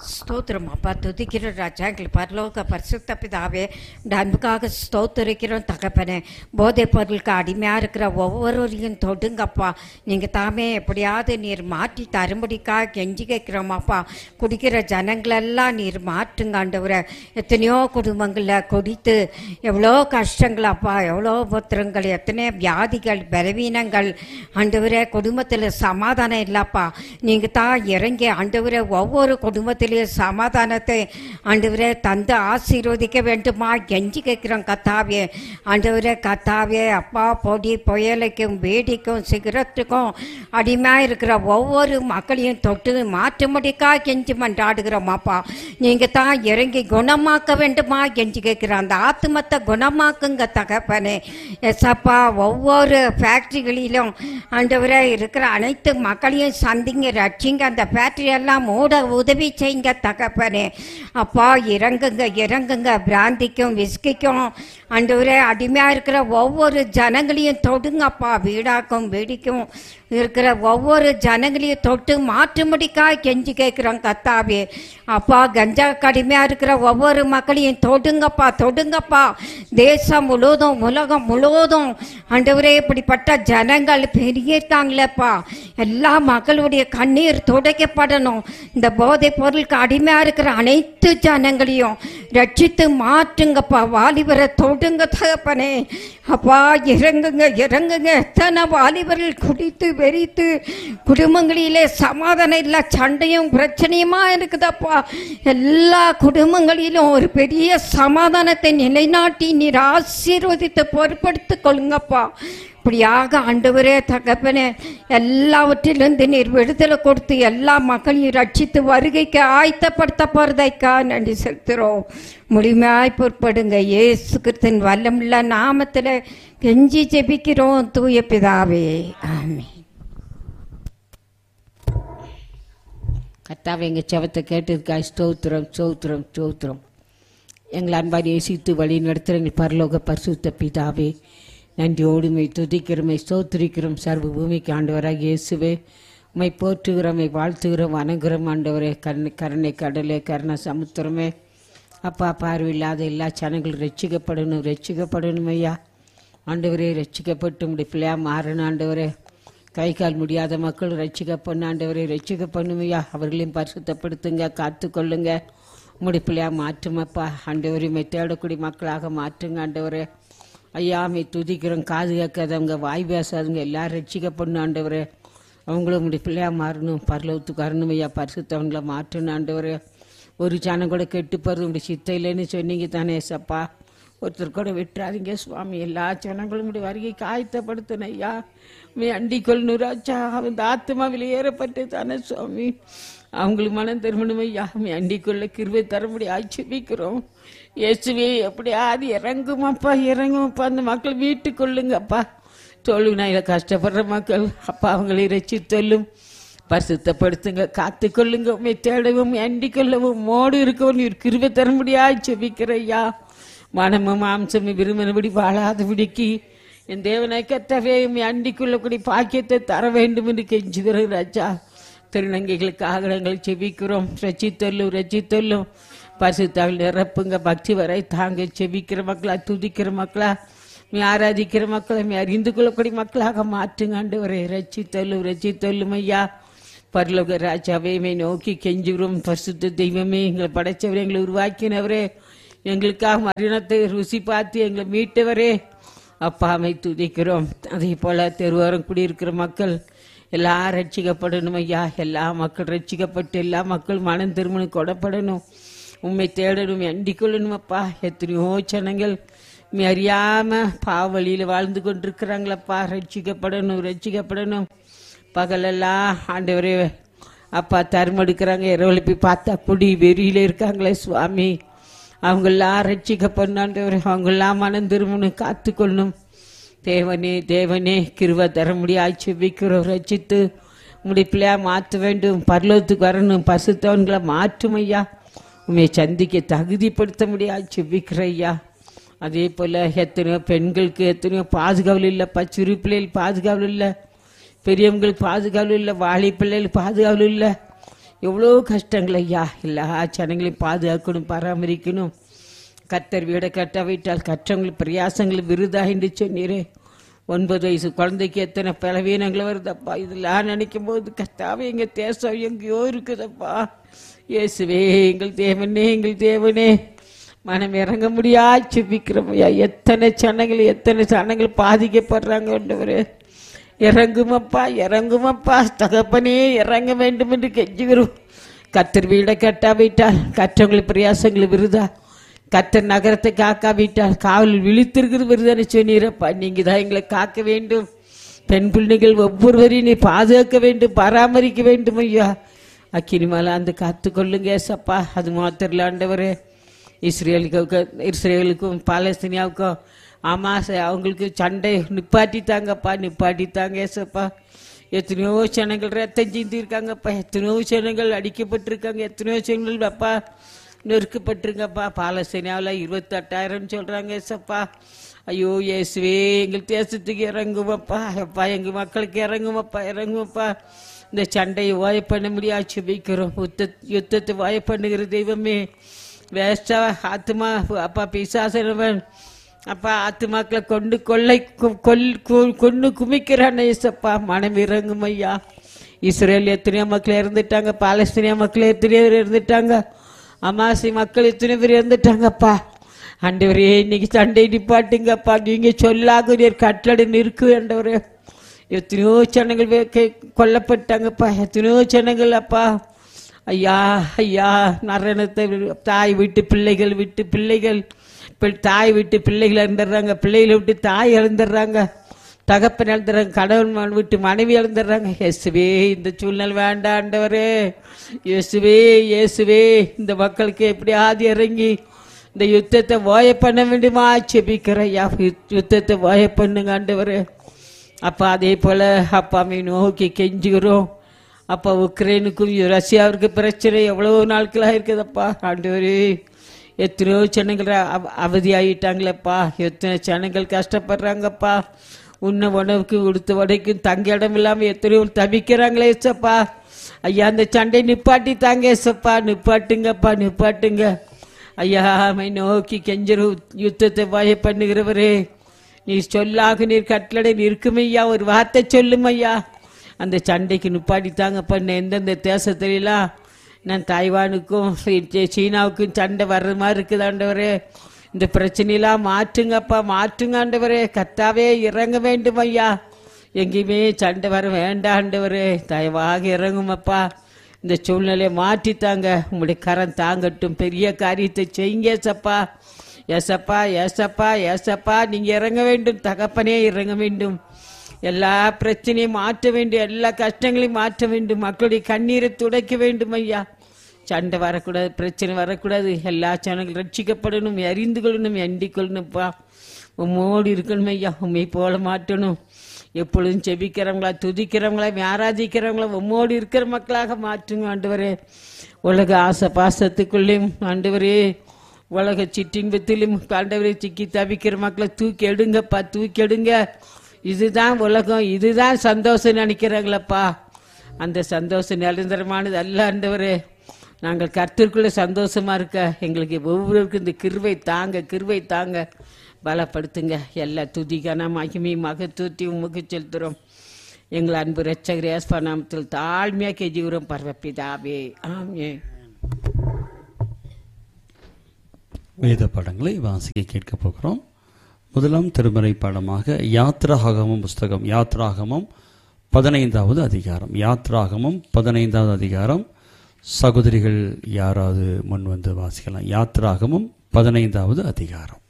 ஸ்தோத்திரம் அப்பா துதிக்கிற ராஜா எங்கள் பரலோக பரிசுத்த பிதாவே இந்த அன்புக்காக ஸ்தோத்திரிக்கிறோம் தகப்பனே போதைப் பொருளுக்கு அடிமையாக இருக்கிற ஒவ்வொருவரையும் தொடுங்கப்பா நீங்கள் தாமே எப்படியாவது நீர் மாற்றி தரும்படிக்காக கெஞ்சி கேட்குறோமாப்பா குடிக்கிற ஜனங்களெல்லாம் நீர் மாற்றுங்க ஆண்டவரை எத்தனையோ குடும்பங்களில் குடித்து எவ்வளோ கஷ்டங்கள் அப்பா எவ்வளோ புத்திரங்கள் எத்தனை வியாதிகள் பலவீனங்கள் ஆண்டவரே குடும்பத்தில் சமாதானம் இல்லப்பா நீங்கள் தான் இறங்கி ஆண்டவரே ஒவ்வொரு குடும்பத்திலையும் சமாதானத்தை ஆண்டவரே தந்து ஆசீர்வதிக்க வேண்டுமா கெஞ்சி கேட்கிறோம் கத்தாவே ஆண்டவரே கத்தாவே அப்பா பொடி புயலுக்கும் வேடிக்கும் சிகரத்துக்கும் அடிமையாக இருக்கிற ஒவ்வொரு மக்களையும் தொட்டு மாற்றும்படிக்கா கெஞ்சி மன்றாடுகிறோமாப்பா நீங்கள் தான் இறங்கி குணமாக்க வேண்டுமா கெஞ்சி கேட்கிறோம் அந்த ஆத்துமத்தை குணமாக்குங்க தகப்பனே எஸ்அப்பா ஒவ்வொரு ஃபேக்ட்ரிகளிலும் ஆண்டவரே இருக்கிற அனைத்து மக்களையும் சந்திங்க ரட்சிங்க அந்த ஃபேக்ட்ரி எல்லாம் மூட உதவி செய்யுங்க தகப்பனே அப்பா இறங்குங்க இறங்குங்க பிராந்திக்கும் விஸ்கிக்கும் ஆண்டவரே அடிமையாக இருக்கிற ஒவ்வொரு ஜனங்களையும் தொடுங்கப்பா வீடாக்கும் வெடிக்கும் இருக்கிற ஒவ்வொரு ஜனங்களையும் தொட்டு மாற்றும்படிக்காய் கெஞ்சி கேட்குறோம் கத்தாவே அப்பா கஞ்சா கடுமையாக இருக்கிற ஒவ்வொரு மக்களையும் தொடுங்கப்பா தொடுங்கப்பா தேசம் முழுவதும் உலகம் முழுவதும் ஆண்டவரே இப்படிப்பட்ட ஜனங்கள் பெருகிருக்காங்களேப்பா எல்லா மக்களுடைய கண்ணீர் துடைக்கப்படணும் இந்த போதைப் பொருளுக்கு அடிமையாக இருக்கிற அனைத்து ஜனங்களையும் ரட்சித்து மாற்றுங்கப்பா வாலிபரை தொடுங்க தகப்பனே அப்பா இறங்குங்க இறங்குங்க எத்தனை வாலிபர்கள் குடித்து வெறித்து குடும்பங்களிலே சமாதானம் இல்லை சண்டையும் பிரச்சனையுமா இருக்குதப்பா எல்லா குடும்பங்களிலும் ஒரு பெரிய சமாதானத்தை நிலைநாட்டி நீர் ஆசீர்வதித்து பொறுப்படுத்திக் கொள்ளுங்கப்பா இப்படியாக ஆண்டவரே தகப்பனே எல்லாவற்றிலிருந்து நீர் விடுதலை கொடுத்து எல்லா மக்களையும் ரட்சித்து வருகைக்கு ஆயத்தப்படுத்த போறதைக்கா நன்றி செலுத்துகிறோம் முழுமையாய் பொறுப்படுங்க இயேசு கிறிஸ்தின் வல்லமுள்ள நாமத்தில் கெஞ்சி ஜெபிக்கிறோம் தூய பிதாவே ஆமென் கர்த்தாவே எங்கள் செவத்தை கேட்டதுக்காய் ஸ்தோத்திரம் ஸ்தோத்திரம் ஸ்தோத்திரம் எங்கள் அன்பார் நேசித்து வழி நடத்துகிற எங்கள் பரலோக பரிசுத்த பிதாவே நன்றியோடுமை துதிக்கிறோமை ஸ்தோத்திரிக்கிறோம் சர்வ பூமிக்கு ஆண்டவராக இயேசுவே உம்மை போற்றுகிறோம் உம்மை வாழ்த்துகிறோம் வணங்குகிறோம் ஆண்டவரே கருணை கருணை கடலே கருணை சமுத்திரமே அப்பா பார்வையில்லாத எல்லா ஜனங்களும் ரட்சிக்கப்படணும் ரட்சிக்கப்படணும் ஐயா ஆண்டவரே ரட்சிக்கப்பட்டு உடைய பிள்ளையா மாறணும் ஆண்டவரே கை கால் முடியாத மக்கள் ரட்சிக்க பண்ண ஆண்டவரை ரட்சிக்க பண்ணுமையா அவர்களையும் பரிசுத்தப்படுத்துங்க காத்துக்கொள்ளுங்க உம்முடைய பிள்ளையா மாற்றுமப்பா ஆண்டவரையுமே தேடக்கூடிய மக்களாக மாற்றுங்க ஆண்டவரே ஐயாமை துதிக்கிறோம் காது கேட்காதவங்க வாய் பேசாதவங்க எல்லாரும் ரட்சிக்க பண்ணு ஆண்டவரே அவங்களும் உங்களுடைய பிள்ளையா மாறணும் பரலவத்துக்கு வரணும் ஐயா பரிசுத்தவங்களை மாற்றணும் ஆண்டவரே ஒரு ஜனம் கூட கெட்டு போகிறது உங்களுடைய சித்தையிலன்னு சொன்னீங்க தானே சப்பா ஒருத்தர் கூட விட்டுறாதீங்க சுவாமி எல்லா ஜனங்களும் உடைய வருகைக்கு ஆயத்தப்படுத்தணும் ஐயா மே அண்டிக் கொள்ளணும் ராஜா அவன் ஆத்மாவில் ஏறப்பட்டு தானே சுவாமி அவங்களுக்கு மனம் திரும்பணும் ஐயா மே அண்டிக்குள்ள கிருவை தரும்படி ஆட்சேபிக்கிறோம் இயேசுவே எப்படியாவது இறங்குமாப்பா இறங்குமாப்பா அந்த மக்கள் வீட்டுக் கொள்ளுங்கப்பா தோல்வி நாயில கஷ்டப்படுற மக்கள் அப்பா அவங்களை இறைச்சி தொல்லும் பரிசுத்தப்படுத்துங்க காத்துக்கொள்ளுங்க உண்மை தேடவும் அண்டிக் கொள்ளவும் மோடு இருக்கவும் நீர் கிருவை தரும்படியாய் செபிக்கிற ஐயா மனமும் மாம்சமும் விரும்பினபடி வாழாதபடிக்கு என் தேவனை கத்தவே உண்மை அண்டிக்குள்ளபடி பாக்கியத்தை தர வேண்டும் என்று கெஞ்சுகிறேன் ராஜா திருநங்கைகளுக்கு ஆகலங்கள் செபிக்கிறோம் ரச்சித்தொல்லும் ரச்சித்தொல்லும் பரிசுத்தாவில் நிரப்புங்க பக்தி வரை தாங்க செபிக்கிற மக்களா துதிக்கிற மக்களா நீ ஆராதிக்கிற மக்களை நீ அறிந்து கொள்ளக்கூடிய மக்களாக மாற்றுங்க ஆண்டவரே ரச்சித்தொல்லும் ரச்சித்தொல்லும் ஐயா பரலோக ராஜாவையுமே நோக்கி கெஞ்சுகிறோம் பரிசுத்த தெய்வமே எங்களை படைச்சவரே எங்களை உருவாக்கினவரே எங்களுக்காக மரணத்தை ருசி பார்த்து எங்களை மீட்டவரே அப்பாமை துதிக்கிறோம் அதே போல தெருவோரம் குடியிருக்கிற மக்கள் எல்லாரும் ரட்சிக்கப்படணும் ஐயா எல்லா மக்கள் ரட்சிக்கப்பட்டு எல்லா மக்கள் மனம் திருமணம் கொடப்படணும் உண்மை தேடணும் அண்டிக் கொள்ளணும் அப்பா எத்தனையோ ஜனங்கள் உண்மை அறியாம பாவழியில வாழ்ந்து கொண்டிருக்கிறாங்களப்பா ரட்சிக்கப்படணும் ரட்சிக்கப்படணும் பகலெல்லாம் ஆண்டவரே அப்பா தருமெடுக்கிறாங்க இரவில் போய் பார்த்தா குடி வெறியில இருக்காங்களே சுவாமி அவங்கெல்லாம் ரட்சிக்க பண்ணாண்டவர் அவங்கெல்லாம் மனம் திரும்பணும் காத்துக்கொள்ளணும் தேவனே தேவனே கிருவ தர முடியாது செபிக்கிறோம் ரச்சித்து உங்களுடைய பிள்ளையா மாற்ற வேண்டும் பரலோகத்துக்கு வரணும் பசுத்தவன்களை மாற்றும் ஐயா உண்மையை சந்திக்க தகுதிப்படுத்த முடியாது செபிக்கிற ஐயா அதே போல் எத்தனையோ பெண்களுக்கு எத்தனையோ பாதுகாவல் இல்லைப்பா சிறு பிள்ளைகள் பாதுகாவல் இல்லை பெரியவங்களுக்கு பாதுகாவல் இல்லை வாலி பிள்ளைகளுக்கு பாதுகாவல் இல்லை எவ்வளோ கஷ்டங்கள் ஐயா எல்லா ஜனங்களையும் பாதுகாக்கணும் பராமரிக்கணும் கத்தர் வீடை கட்ட விட்டால் கற்றவங்கள் பிரயாசங்கள் விருதா என்று சொன்னீரே ஒன்பது வயசு குழந்தைக்கு எத்தனை பலவீனங்கள் வருதப்பா இதெல்லாம் நினைக்கும் போது கத்தாவே எங்க தேசம் எங்கேயோ இருக்குதப்பா இயேசுவே எங்கள் தேவனே எங்கள் தேவனே மனம் இறங்க முடியா சுபிக்கிறோம் ஐயா எத்தனை சனங்கள் எத்தனை சனங்கள் பாதிக்கப்படுறாங்க ஆண்டவரே இறங்குமப்பா இறங்குமப்பா தகப்பனே இறங்க வேண்டும் என்று கெஞ்சுகிறோம் கத்தர் வீடை கட்டாவிட்டால் கற்றவங்கள் பிரயாசங்கள் விருதா கத்தர் நகரத்தை காக்காவிட்டால் காவலில் விழித்திருக்கிறது விருதான சொன்னீரப்பா நீங்க தான் எங்களை காக்க வேண்டும் பெண் பிள்ளைகள் ஒவ்வொருவரையும் நீ பாதுகாக்க வேண்டும் பராமரிக்க வேண்டும் ஐயா அக்கினிமால அந்த காத்து கொள்ளுங்க ஏசப்பா அது மாத்திரல ஆண்டவரே இஸ்ரேலுக்கு இஸ்ரேலுக்கும் பாலஸ்தீனியாவுக்கும் ஆமா ச- அவங்களுக்கு சண்டை நிப்பாட்டித்தாங்கப்பா நிப்பாட்டித்தாங்க ஏசப்பா எத்தனையோ ஜனங்கள் ரத்தம் சிந்திருக்காங்கப்பா எத்தனையோ ஜனங்கள் அடிக்கப்பட்டிருக்காங்க எத்தனையோ ஜனங்கள் அப்பா நெருக்கப்பட்டிருங்கப்பா பாலஸ்தீனாவில் இருபத்தெட்டாயிரம் சொல்றாங்க ஏசப்பா ஐயோ இயேசுவே எங்கள் தேசத்துக்கு இறங்குமப்பா அப்பா எங்கள் மக்களுக்கு இறங்குமப்பா இறங்குமப்பா இந்த சண்டையை வாய பண்ண முடியாது சுபிக்கிறோம் யுத்த யுத்தத்தை வாய பண்ணுகிற தெய்வமே வேஸ்டா ஆத்மா அப்பா பிசாசனவன் அப்பா ஆத்மாக்களை கொண்டு கொள்ளை கொ- கொல் கொ- கொண்டு குமிக்கிறான் ஏசப்பா மனம் இறங்கும் ஐயா இஸ்ரேல் எத்தனையோ மக்கள் இறந்துட்டாங்க பாலஸ்தீனியா மக்கள் எத்தனையோ பேர் இறந்துட்டாங்க அமாசி மக்கள் எத்தனையோ பேர் இறந்துட்டாங்கப்பா ஆண்டவரே இன்னைக்கு சண்டை நிப்பாட்டுங்கப்பா நீங்க சொல்லாக நீர் கட்டளை நிற்கு ஆண்டவரே எத்தனையோ ஜனங்கள் வே- கே- கொல்லப்பட்டாங்கப்பா எத்தனையோ ஜனங்கள் அப்பா ஐயா ஐயா மரணத்தை வி- தாய் விட்டு பிள்ளைகள் விட்டு பிள்ளைகள் பிள்- தாய் விட்டு பிள்ளைகள் இழந்துடுறாங்க பிள்ளைகளை விட்டு தாய் இழந்துடுறாங்க தகப்பன் இழந்துடுறாங்க கணவன் மகன் விட்டு மனைவி இழந்துடுறாங்க இயேசுவே இந்த சூழ்நிலை வேண்டாண்டவரே இயேசுவே இயேசுவே இந்த மக்களுக்கு எப்படியாவது இறங்கி இந்த யுத்தத்தை ஓய பண்ண வேண்டுமா செபிக்கிற ஐயா யுத்தத்தை ஓய பண்ணுங்க ஆண்டவரே அப்பா அதே போல அப்பாவை நோக்கி கெஞ்சுகிறோம் அப்பா உக்ரைனுக்கும் ரஷ்யாவிற்கு பிரச்சனை எவ்வளோ நாட்களாக இருக்குதப்பா ஆண்டவரே எத்தனையோ ஜனங்கள் அவ- அவதியாயிட்டாங்களேப்பா எத்தனை ஜனங்கள் கஷ்டப்படுறாங்கப்பா உண்ண உணவுக்கு உடுத்த உடைக்கும் தங்க இடம் இல்லாமல் எத்தனையோ தவிக்கிறாங்களே ஏசப்பா ஐயா அந்த சண்டை நிப்பாட்டி தாங்க ஏசப்பா நிப்பாட்டுங்கப்பா நிப்பாட்டுங்க ஐயா மை நோக்கி கெஞ்சரு யுத்தத்தை வாய பண்ணுகிறவரே நீ சொல்லாக நீர் கட்டளை இருக்குமையா ஒரு வார்த்தை சொல்லும் ஐயா அந்த சண்டைக்கு நிப்பாட்டி தாங்க பண்ண எந்தெந்த தேசத்துலாம் நான் தாய்வானுக்கும் சீ- சீனாவுக்கும் சண்டை வர்ற மாதிரி இருக்குது ஆண்டவரே இந்த பிரச்சனையெல்லாம் மாற்றுங்கப்பா மாற்றுங்க ஆண்டவரே கத்தாவே இறங்க வேண்டும் ஐயா எங்கேயுமே சண்டை வர வேண்டாம் ஆண்டவரே தயவாக இறங்குமப்பா இந்த சூழ்நிலையை மாற்றித்தாங்க உங்களுடைய கரம் தாங்கட்டும் பெரிய காரியத்தை செய்யுங்க சப்பா ஏசப்பா ஏசப்பா ஏசப்பா நீங்க இறங்க வேண்டும் தகப்பனே இறங்க வேண்டும் எல்லா பிரச்சனையும் மாற்ற வேண்டும் எல்லா கஷ்டங்களையும் மாற்ற வேண்டும் மக்களுடைய கண்ணீரை துடைக்க வேண்டும் ஐயா சண்டை வரக்கூடாது பிரச்சனை வரக்கூடாது எல்லா ஜனங்களும் ரட்சிக்கப்படணும் அறிந்து கொள்ளணும் எண்டிக் கொள்ளணும்ப்பா உம்மோடு இருக்கணும் ஐயா உண்மை போல மாட்டணும் எப்பொழுதும் செபிக்கிறவங்களா துதிக்கிறவங்களா ஆராதிக்கிறவங்களா உம்மோடு இருக்கிற மக்களாக மாற்றுங்க ஆண்டவரே உலக ஆசை பாசத்துக்குள்ளேயும் ஆண்டவரே உலக சிற்றின்பத்திலும் ஆண்டவரே சிக்கி தவிக்கிற மக்களை தூக்கி எடுங்கப்பா தூக்கி எடுங்க இதுதான் உலகம் இதுதான் சந்தோஷம் நினைக்கிறாங்களப்பா அந்த சந்தோஷம் நிரந்தரமானது அல்ல ஆண்டவரே நாங்கள் கர்த்தருக்குள்ள சந்தோஷமா இருக்க எங்களுக்கு ஒவ்வொருவருக்கும் இந்த கிருவை தாங்க கிருவை தாங்க பலப்படுத்துங்க எல்லா துதிக்கான மகிமை மகத்துவத்தை உமக்கு செலுத்துறோம் எங்கள் அன்பு ரட்சகர் ஏஸ்பா நாமத்தில் தாழ்மையாக கெஜிகிறோம் பரவப்பிதாவே ஆமே வேத பாடங்களை வாசிக்க கேட்க போகிறோம் முதலாம் திருமறை பாடமாக யாத்ராகமம் புஸ்தகம் யாத்ராகமம் பதினைந்தாவது அதிகாரம் யாத்ராகமம் பதினைந்தாவது அதிகாரம் சகோதரிகள் யாராவது முன் வந்து வாசிக்கலாம் யாத்ராகமம் பதினைந்தாவது அதிகாரம்